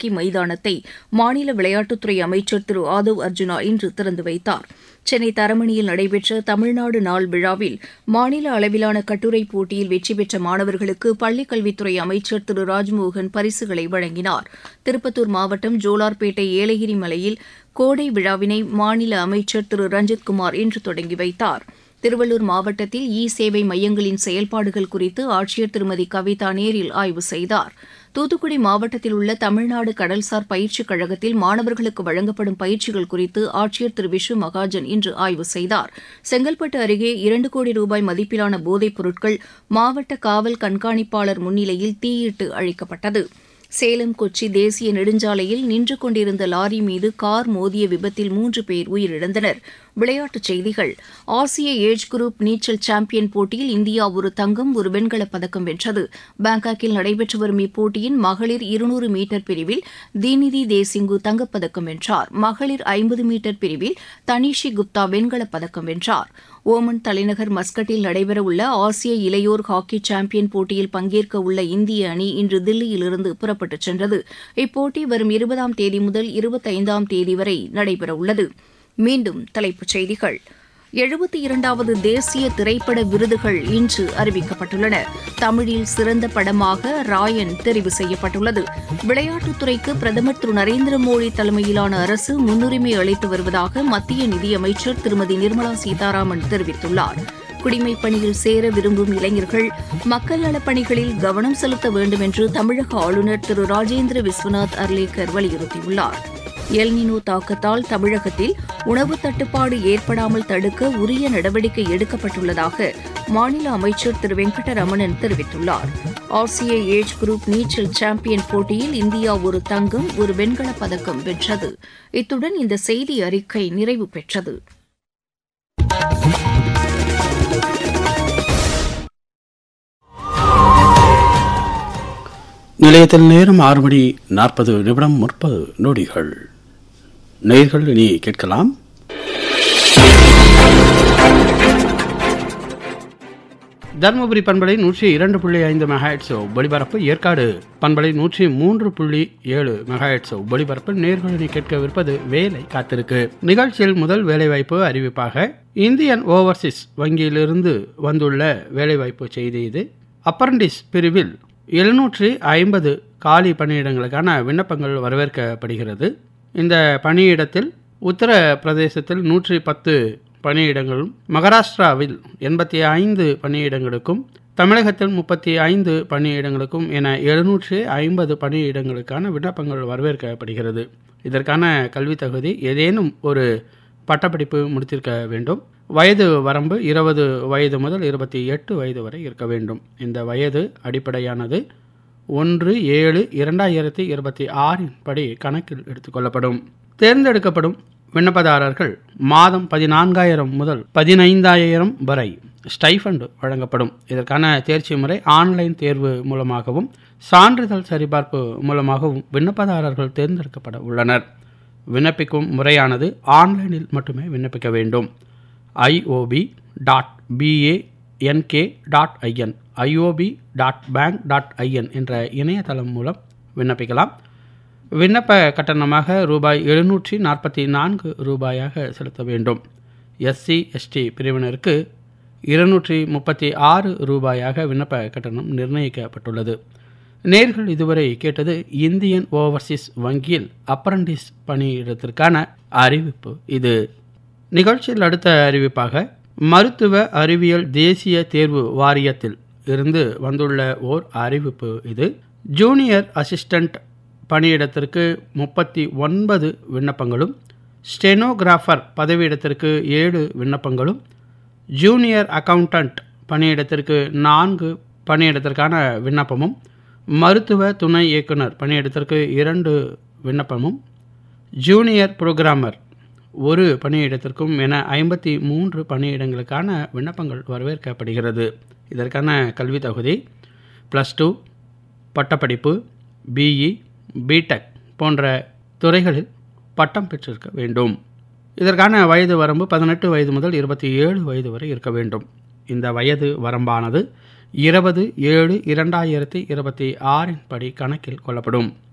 hockey மைதானத்தை மாநில விளையாட்டுத்துறை அமைச்சர் திரு ஆதவ் அர்ஜுனா இன்று திறந்து வைத்தார் சென்னை தரமணியில் நடைபெற்ற தமிழ்நாடு நாள் விழாவில் மாநில அளவிலான கட்டுரை போட்டியில் வெற்றி பெற்ற மாணவர்களுக்கு பள்ளிக்கல்வித்துறை அமைச்சர் திரு ராஜ்மோகன் பரிசுகளை வழங்கினார் திருப்பத்தூர் மாவட்டம் ஜோலார்பேட்டை ஏலகிரி மலையில் கோடை விழாவினை மாநில அமைச்சர் திரு ரஞ்சித்குமார் இன்று தொடங்கி வைத்தார் திருவள்ளூர் மாவட்டத்தில் இ சேவை மையங்களின் செயல்பாடுகள் குறித்து ஆட்சியர் திருமதி கவிதா நேரில் ஆய்வு செய்தார் தூத்துக்குடி மாவட்டத்தில் உள்ள தமிழ்நாடு கடல்சார் பயிற்சிக் கழகத்தில் மாணவர்களுக்கு வழங்கப்படும் பயிற்சிகள் குறித்து ஆட்சியர் திரு விஷ்ணு மகாஜன் இன்று ஆய்வு செய்தார் செங்கல்பட்டு அருகே இரண்டு கோடி ரூபாய் மதிப்பிலான போதைப் பொருட்கள் மாவட்ட காவல் கண்காணிப்பாளர் முன்னிலையில் தீயிட்டு அழிக்கப்பட்டது சேலம் கொச்சி தேசிய நெடுஞ்சாலையில் நின்று கொண்டிருந்த லாரி மீது கார் மோதிய விபத்தில் மூன்று பேர் உயிரிழந்தனர் விளையாட்டுச் செய்திகள் ஆசிய ஏஜ் குரூப் நீச்சல் சாம்பியன் போட்டியில் இந்தியா ஒரு தங்கம் ஒரு வெண்கலப் பதக்கம் வென்றது பாங்காக்கில் நடைபெற்று வரும் இப்போட்டியின் மகளிர் இருநூறு மீட்டர் பிரிவில் தீனிதி தேசிங்கு தங்கப்பதக்கம் வென்றார் மகளிர் ஐம்பது மீட்டர் பிரிவில் தனிஷி குப்தா வெண்கலப் பதக்கம் வென்றார் ஓமன் தலைநகர் மஸ்கட்டில் நடைபெறவுள்ள ஆசிய இளையோர் ஹாக்கி சாம்பியன் போட்டியில் பங்கேற்க உள்ள இந்திய அணி இன்று தில்லியிலிருந்து புறப்பட்டுச் சென்றது இப்போட்டி வரும் இருபதாம் தேதி முதல் இருபத்தைந்தாம் தேதி வரை நடைபெறவுள்ளது மீண்டும் தலைப்புச் செய்திகள் எழுபத்தி இரண்டாவது தேசிய திரைப்பட விருதுகள் இன்று அறிவிக்கப்பட்டுள்ளன தமிழில் சிறந்த படமாக ராயன் தெரிவு செய்யப்பட்டுள்ளது விளையாட்டுத்துறைக்கு பிரதமர் திரு நரேந்திர மோடி தலைமையிலான அரசு முன்னுரிமை அளித்து வருவதாக மத்திய நிதியமைச்சர் திருமதி நிர்மலா சீதாராமன் தெரிவித்துள்ளார் குடிமைப் பணியில் சேர விரும்பும் இளைஞர்கள் மக்கள் நலப் பணிகளில் கவனம் செலுத்த வேண்டும் என்று தமிழக ஆளுநர் திரு ராஜேந்திர விஸ்வநாத் அர்லேக்கர் வலியுறுத்தியுள்ளார் எல்னினோ தாக்கத்தால் தமிழகத்தில் உணவு தட்டுப்பாடு ஏற்படாமல் தடுக்க உரிய நடவடிக்கை எடுக்கப்பட்டுள்ளதாக மாநில அமைச்சர் திரு வெங்கடரமணன் தெரிவித்துள்ளார் ஆசிய ஏஜ் குரூப் நீச்சல் சாம்பியன் போட்டியில் இந்தியா ஒரு தங்கம் ஒரு வெண்கலப் பதக்கம் வென்றது இத்துடன் இந்த செய்தி அறிக்கை நிறைவு பெற்றது நிலையத்தில் நேரம் ஆறு மணி நாற்பது நிமிடம் முப்பது நொடிகள் நேர்கள் இனி கேட்கலாம் தருமபுரி பண்பலை நூற்றி இரண்டு புள்ளி ஐந்து மெகாஹெட்ஸ் ஒளிபரப்பு ஏற்காடு பண்பலை நூற்றி மூன்று புள்ளி ஏழு மெகாஹெட்ஸ் ஒளிபரப்பு நேர்களை கேட்கவிருப்பது வேலை காத்திருக்கு நிகழ்ச்சியில் முதல் வேலைவாய்ப்பு அறிவிப்பாக இந்தியன் ஓவர்சீஸ் வங்கியிலிருந்து வந்துள்ள வேலைவாய்ப்பு செய்தி இது அப்ரண்டிஸ் பிரிவில் எழுநூற்றி ஐம்பது காலி பணியிடங்களுக்கான விண்ணப்பங்கள் வரவேற்கப்படுகிறது இந்த பணியிடத்தில் உத்தரப்பிரதேசத்தில் நூற்றி பத்து பணியிடங்களும் மகாராஷ்டிராவில் எண்பத்தி ஐந்து பணியிடங்களுக்கும் தமிழகத்தில் முப்பத்தி ஐந்து பணியிடங்களுக்கும் என எழுநூற்றி ஐம்பது பணியிடங்களுக்கான விண்ணப்பங்கள் வரவேற்கப்படுகிறது இதற்கான கல்வி தகுதி ஏதேனும் ஒரு பட்டப்படிப்பு முடித்திருக்க வேண்டும் வயது வரம்பு இருபது வயது முதல் இருபத்தி எட்டு வயது வரை இருக்க வேண்டும் இந்த வயது அடிப்படையானது ஒன்று ஏழு இரண்டாயிரத்தி இருபத்தி ஆறின் படி கணக்கில் எடுத்துக்கொள்ளப்படும் தேர்ந்தெடுக்கப்படும் விண்ணப்பதாரர்கள் மாதம் பதினான்காயிரம் முதல் பதினைந்தாயிரம் வரை ஸ்டைஃபண்ட் வழங்கப்படும் இதற்கான தேர்ச்சி முறை ஆன்லைன் தேர்வு மூலமாகவும் சான்றிதழ் சரிபார்ப்பு மூலமாகவும் விண்ணப்பதாரர்கள் தேர்ந்தெடுக்கப்பட உள்ளனர் விண்ணப்பிக்கும் முறையானது ஆன்லைனில் மட்டுமே விண்ணப்பிக்க வேண்டும் IOB dot B A N K dot I N IOB dot bank dot I N என்ற இணையதளம் மூலம் விண்ணப்பிக்கலாம் விண்ணப்ப கட்டணமாக ரூபாய் எழுநூற்றி நாற்பத்தி நான்கு ரூபாயாக செலுத்த வேண்டும் எஸ்சி எஸ்டி பிரிவினருக்கு இருநூற்றி முப்பத்தி ஆறு ரூபாயாக விண்ணப்ப கட்டணம் நிர்ணயிக்கப்பட்டுள்ளது நேர்கள் இதுவரை கேட்டது இந்தியன் ஓவர்சீஸ் வங்கியில் அப்ரண்டிஸ் பணியிடத்திற்கான அறிவிப்பு இது நிகழ்ச்சியில் அடுத்த அறிவிப்பாக மருத்துவ அறிவியல் தேசிய தேர்வு வாரியத்தில் இருந்து வந்துள்ள ஓர் அறிவிப்பு இது ஜூனியர் அசிஸ்டண்ட் பணியிடத்திற்கு முப்பத்தி ஒன்பது விண்ணப்பங்களும் ஸ்டெனோகிராஃபர் பதவியிடத்திற்கு ஏழு விண்ணப்பங்களும் ஜூனியர் அக்கவுண்டன்ட் பணியிடத்திற்கு நான்கு பணியிடத்திற்கான விண்ணப்பமும் மருத்துவ துணை இயக்குனர் பணியிடத்திற்கு இரண்டு விண்ணப்பமும் ஜூனியர் புரோகிராமர் ஒரு பணியிடத்திற்கும் என ஐம்பத்தி மூன்று பணியிடங்களுக்கான விண்ணப்பங்கள் வரவேற்கப்படுகிறது இதற்கான கல்வி தகுதி ப்ளஸ் டூ பட்டப்படிப்பு பிஇ பிடெக் போன்ற துறைகளில் பட்டம் பெற்றிருக்க வேண்டும் இதற்கான வயது வரம்பு பதினெட்டு வயது முதல் இருபத்தி ஏழு வயது வரை இருக்க வேண்டும் இந்த வயது வரம்பானது இருபது ஏழு இரண்டாயிரத்தி இருபத்தி ஆறின் படி கணக்கில் கொள்ளப்படும்